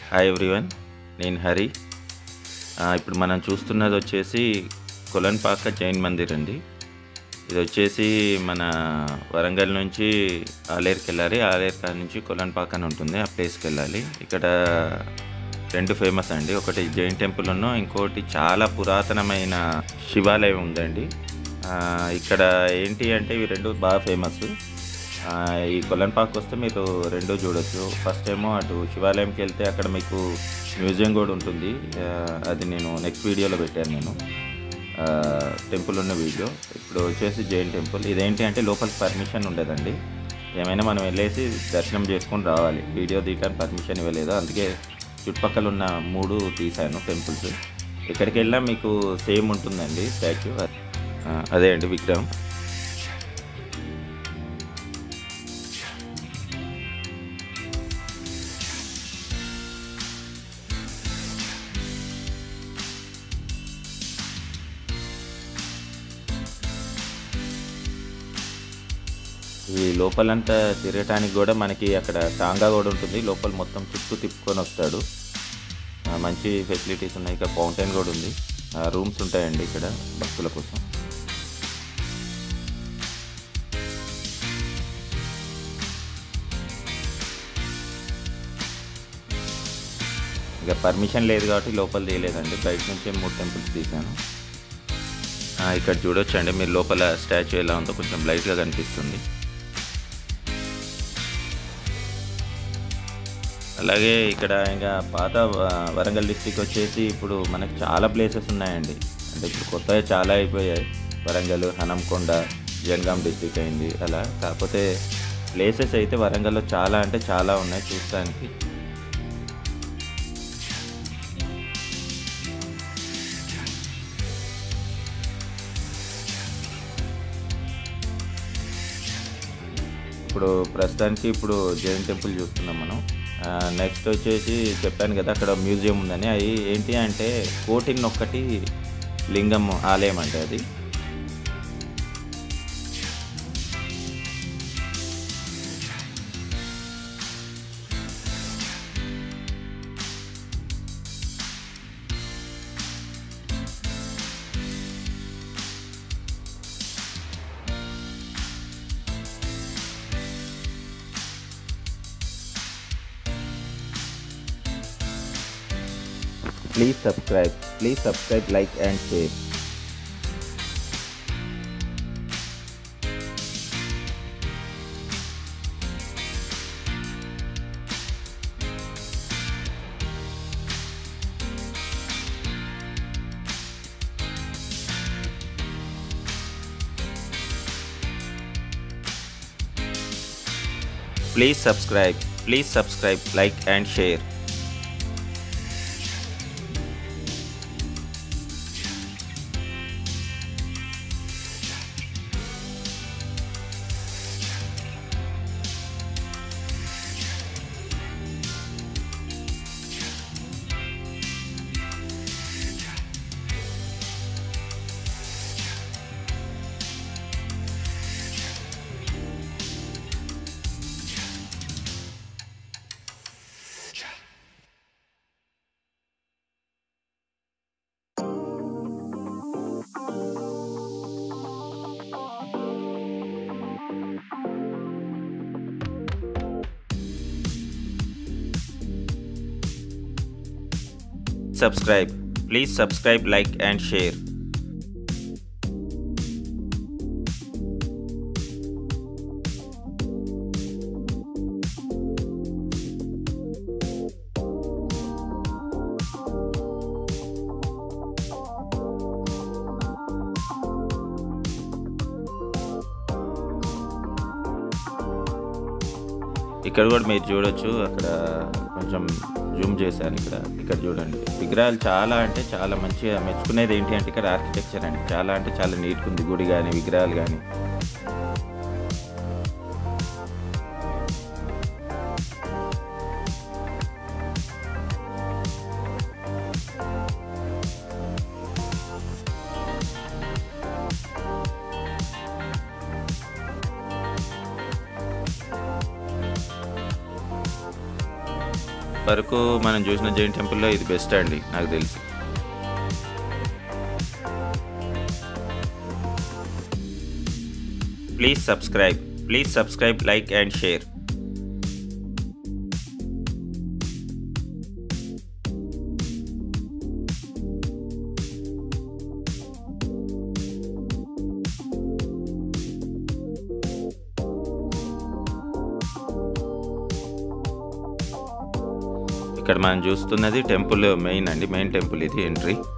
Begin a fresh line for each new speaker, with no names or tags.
Hi everyone నేను హరి ఆ, ఇప్పుడు మనం చూస్తున్నది వచ్చేసి కొలన్పాక జైన్ మందిర్ అండి ఇది వచ్చేసి మన వరంగల్ నుంచి ఆలేరుకి వెళ్ళాలి ఆలేరు కాడ నుంచి కొలన్పాక అని ఉంటుంది ఆ ప్లేస్కి వెళ్ళాలి ఇక్కడ రెండు ఫేమస్ అండి ఒకటి జైన్ టెంపుల్ ఉన్ను ఇంకోటి చాలా పురాతనమైన శివాలయం ఉందండి ఆ, ఇక్కడ ఏంటి అంటే ఇవి రెండు బాగా ఫేమస్ ఆ, ఈ కొలన్పాక్ వస్తే మీరు రెండు చూడొచ్చు ఫస్ట్ ఏమో అటు శివాలయంకి వెళ్తే అక్కడ మీకు మ్యూజియం కూడా ఉంటుంది ఆ, అది నేను నెక్స్ట్ వీడియోలో పెట్టాను నేను ఆ, టెంపుల్ ఉన్న వీడియో ఇప్పుడు వచ్చేసి జైన్ టెంపుల్ ఇదేంటి అంటే లోపలికి పర్మిషన్ ఉండదండి ఏమైనా మనం వెళ్ళేసి దర్శనం చేసుకొని రావాలి వీడియో తీయడానికి పర్మిషన్ ఇవ్వలేదు అందుకే చుట్టుపక్కల ఉన్న మూడు తీశాను టెంపుల్స్ ఎక్కడికి వెళ్ళినా మీకు సేమ్ ఉంటుందండి స్టాచ్యూ అదే అండి విగ్రహం ఈ లోపలంతా తిరగటానికి కూడా మనకి అక్కడ టాంగా కూడా ఉంటుంది లోపల మొత్తం చుట్టూ తిప్పుకొని వస్తాడు ఆ, మంచి ఫెసిలిటీస్ ఉన్నాయి ఇక్కడ ఫౌంటైన్ కూడా ఉంది రూమ్స్ ఉంటాయండి ఇక్కడ భక్తుల కోసం ఇక పర్మిషన్ లేదు కాబట్టి లోపల తీయలేదండి బయట నుంచే మూడు టెంపుల్స్ తీశాను ఆ, ఇక్కడ చూడొచ్చండి మీరు లోపల స్టాచ్యూ ఎలా ఉందో కొంచెం లైట్గా కనిపిస్తుంది అలాగే ఇక్కడ ఇంకా పాత వ- వరంగల్ డిస్టిక్ వచ్చేసి ఇప్పుడు మనకు చాలా ప్లేసెస్ ఉన్నాయండి అంటే ఇప్పుడు కొత్తగా చాలా అయిపోయాయి వరంగల్ హనంకొండ జనగాం డిస్టిక్ అయింది అలా కాకపోతే ప్లేసెస్ అయితే వరంగల్లో చాలా అంటే చాలా ఉన్నాయి చూడటానికి ఇప్పుడు ప్రస్తుతానికి ఇప్పుడు జైన్ టెంపుల్ చూస్తున్నాం మనం నెక్స్ట్ వచ్చేసి చెప్పాను కదా అక్కడ మ్యూజియం ఉందని అవి ఏంటి అంటే కోటిన్ ఒక్కటి లింగం ఆలయం అంటే అది please subscribe please subscribe like and share please subscribe please subscribe like and share subscribe please subscribe like and share ఇక్కడ కూడా మీరు చూడొచ్చు అక్కడ కొంచెం జూమ్ చేశాను ఇక్కడ ఇక్కడ చూడండి విగ్రహాలు చాలా అంటే చాలా మంచిగా మెచ్చుకునేది ఏంటి అంటే ఇక్కడ ఆర్కిటెక్చర్ అండి చాలా అంటే చాలా నీట్గా ఉంది గుడి కానీ విగ్రహాలు కానీ వరకు మనం చూసిన జైన్ టెంపుల్‌లో ఇది బెస్ట్ అండి నాకు తెలిసి. Please subscribe. Please subscribe, like and share. ఇక్కడ మనం చూస్తున్నది టెంపుల్ మెయిన్ అండి. మెయిన్ టెంపుల్ ఇది ఎంట్రీ.